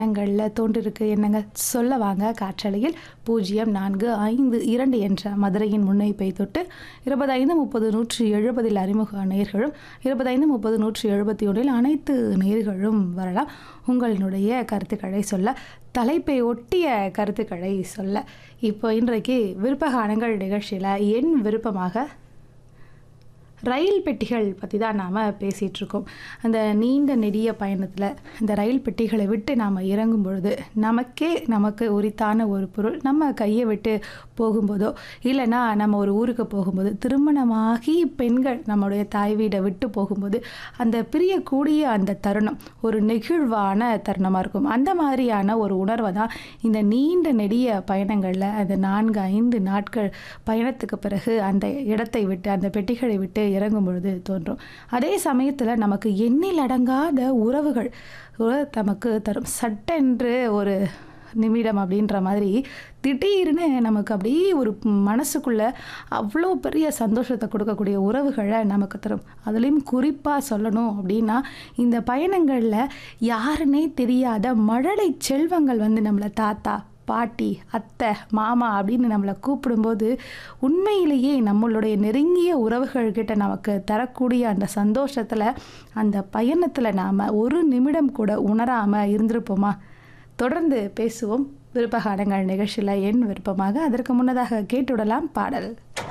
எண்ணங்களில் தோன்றிருக்கு என்னங்க சொல்ல வாங்க காற்றலையில் பூஜ்ஜியம் நான்கு ஐந்து இரண்டு என்ற மதுரையின் முன்னைப்பை தொட்டு இருபத்தைந்து முப்பது நூற்றி எழுபதில் அறிமுக நேர்களும் இருபத்தைந்து முப்பது நூற்றி எழுபத்தி ஒன்றில் அனைத்து நேர்களும் வரலாம் உங்களுடைய கருத்துக்களை சொல்ல தலைப்பை ஒட்டிய கருத்துக்களை சொல்ல இப்போ இன்றைக்கு விருப்பகானங்கள் நிகழ்ச்சியில் என் விருப்பமாக ரயில் பெட்டிகள் பற்றி தான் நாம் பேசிகிட்டு இருக்கோம் அந்த நீண்ட நெடிய பயணத்தில் இந்த ரயில் பெட்டிகளை விட்டு நாம் இறங்கும் பொழுது நமக்கே நமக்கு உரித்தான ஒரு பொருள் நம்ம கையை விட்டு போகும்போதோ இல்லைன்னா நம்ம ஒரு ஊருக்கு போகும்போது திருமணமாகி பெண்கள் நம்முடைய தாய் வீடை விட்டு போகும்போது அந்த பிரியக்கூடிய அந்த தருணம் ஒரு நெகிழ்வான தருணமாக இருக்கும் அந்த மாதிரியான ஒரு உணர்வை தான் இந்த நீண்ட நெடிய பயணங்களில் அந்த நான்கு ஐந்து நாட்கள் பயணத்துக்கு பிறகு அந்த இடத்தை விட்டு அந்த பெட்டிகளை விட்டு இறங்கும் பொழுது தோன்றும் அதே சமயத்தில் நமக்கு எண்ணில் அடங்காத உறவுகள் உற- நமக்கு தரும் சட்டென்று ஒரு நிமிடம் அப்படின்ற மாதிரி திடீர்னு நமக்கு அப்படியே ஒரு மனசுக்குள்ள அவ்வளோ பெரிய சந்தோஷத்தை கொடுக்கக்கூடிய உறவுகளை நமக்கு தரும் அதுலேயும் குறிப்பாக சொல்லணும் அப்படின்னா இந்த பயணங்களில் யாருன்னே தெரியாத மழலை செல்வங்கள் வந்து நம்மளை தாத்தா பாட்டி அத்தை மாமா அப்படின்னு நம்மளை கூப்பிடும்போது உண்மையிலேயே நம்மளுடைய நெருங்கிய உறவுகள்கிட்ட நமக்கு தரக்கூடிய அந்த சந்தோஷத்தில் அந்த பயணத்தில் நாம் ஒரு நிமிடம் கூட உணராமல் இருந்திருப்போமா தொடர்ந்து பேசுவோம் விருப்பகானங்கள் நிகழ்ச்சியில் என் விருப்பமாக அதற்கு முன்னதாக கேட்டுவிடலாம் பாடல்